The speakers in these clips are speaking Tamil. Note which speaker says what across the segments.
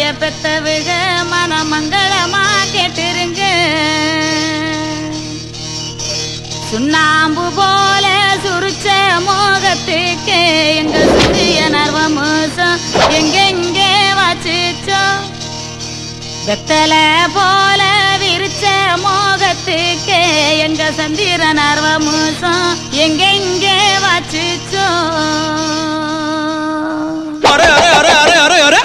Speaker 1: பெத்தவுக மனமங்களமா கேட்டுருங்க சுண்ணாம்பு போல சுருச்ச மோகத்துக்கு எங்க சூரிய நர்வமோசம் எங்கெங்கே வாச்சிச்சோ வெத்தல போல விரிச்ச மோகத்துக்கு எங்க சந்திர நர்வமோசம் எங்கெங்கே வாச்சிச்சோ
Speaker 2: அரே அரே அரே அரே அரே அரே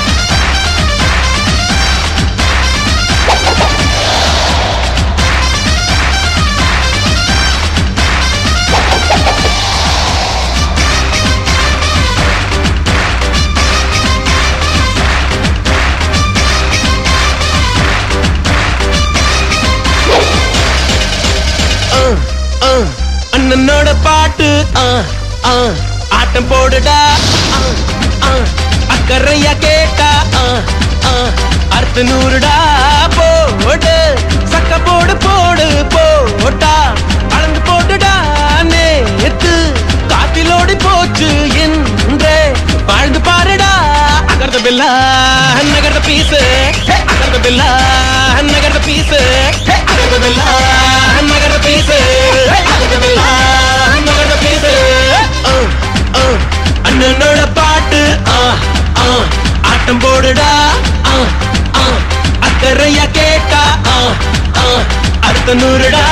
Speaker 3: அஹ், அஹ், அண்ணனோட பாட்டு அஹ், அஹ், ஆட்டம் போடுடா அஹ், அஹ், அக்கறையா கேட்டா அஹ், அஹ், அர்த்த நூறுடா போடு சக்க போடு போடு போட்டா அளந்து போட்டுடா நேத்து காத்திலோடி போச்சு என்றே வாழ்ந்து பாருடா அகர்த பில்லா நகர்த பீசு அகர்த பில்லா நகர்த பீசு அகர்த பில்லா நகர்த பீசு அகர்த பில்லா நகர்த பீசு அஹ், அஹ், அண்ணனோட பாட்டு அஹ், அஹ், ஆட்டம் போடுடா அஹ், அஹ், அக்கறையா கேட்டா அஹ், அஹ், அடுத்த நூறுடா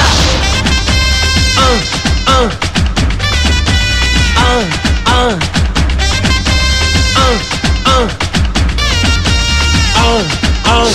Speaker 3: அஹ், அஹ், அஹ், அஹ், அஹ், அஹ், அஹ், அஹ்.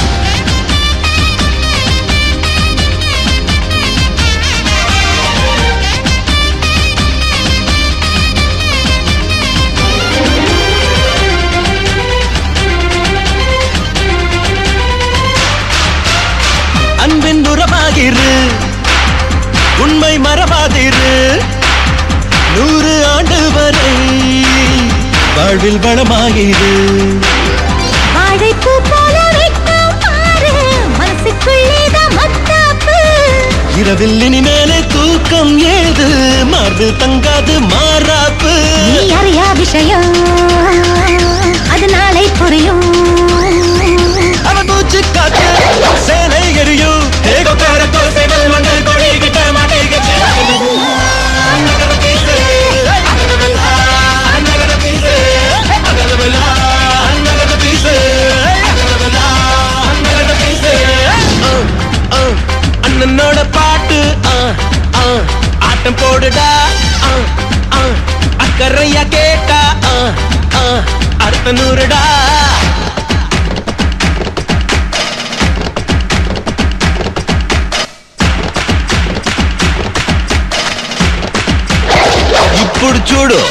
Speaker 3: அன்பின் உறவாகிரு உண்மை மறவாதிரு நூறு ஆண்டு வரை வாழ்வில் வளமாகிரு
Speaker 1: வாழைப்பூ போல வெட்கம் பாரு மனசுக்குள்ளேதான் மத்தாப்பு
Speaker 3: இரவில் இனிமேலே தூக்கம் ஏது மார்பில் தங்காது மாறாப்பு
Speaker 1: நீ அறியா விஷயம் அது நாளை புரியும்
Speaker 3: அவன் மூச்சு காத்து சேனை எரியும் ஏகோ பேர தோசை மங்கள் கொடி கிட்ட மாட்டேங்க நகர பீசு நகர பீசு நகர பீசு நகர பீசு அண்ணனோட பாட்டு அஹ், அஹ், ஆட்டம் போடுடா அஹ், அஹ், அக்கறையா கேட்டா அஹ், அஹ், அடுத்த நூறுடா ఇప్పుడు చూడు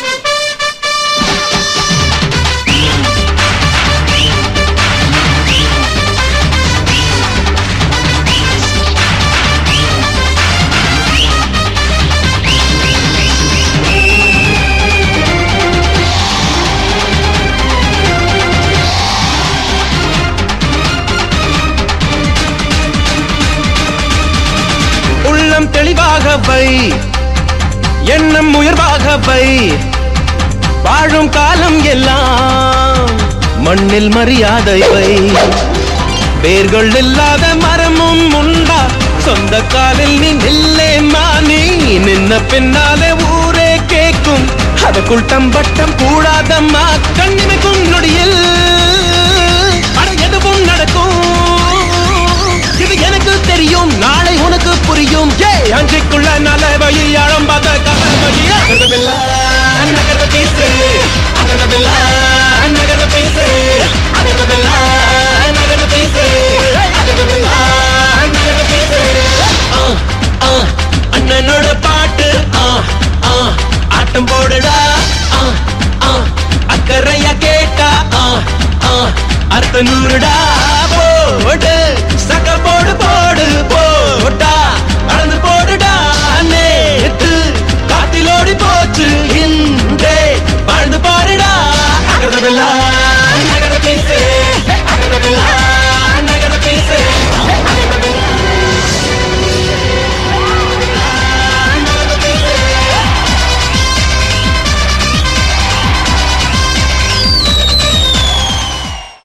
Speaker 3: உள்ளம் தெளிவாக வை எண்ணம் உயர்வாக வை வாழும் காலம் எல்லாம் மண்ணில் மரியாதை வை வேர்கள் இல்லாத மரமும் உண்டா சொந்த காலில் நீ நில்லே மானி நின்ன பின்னாலே ஊரே கேக்கும் அதற்குள் தம்பட்டம் கூடாதம்மா கண்ணிமைக்கும் நொடியில் அட எதுவும் நடக்கும் இது எனக்கு தெரியும் நாளை உனக்கு புரியும் ஏ அஞ்சுக்குள்ள நல்ல வழி ஆழம் பார்த்த கதை வழி அகரவில்லை நகர பேசு அகரவில்லை நகர பேசு அகரவில்லை நகர பேசு அகரவில்லை நகர பேசு ஆ, ஆ, அண்ணனோட பாட்டு ஆ, ஆ, ஆட்டம் போடுடா ஆ, ஆ, அக்கறையா கேட்டா ஆ, ஆ, அர்த்த நூறுடா போடு சக்க போடு போடு போட்டா அளந்து போடுடா நேத்து காத்திலோடி போச்சு இன்றே வாழ்ந்து பாருடா அகரவில்லா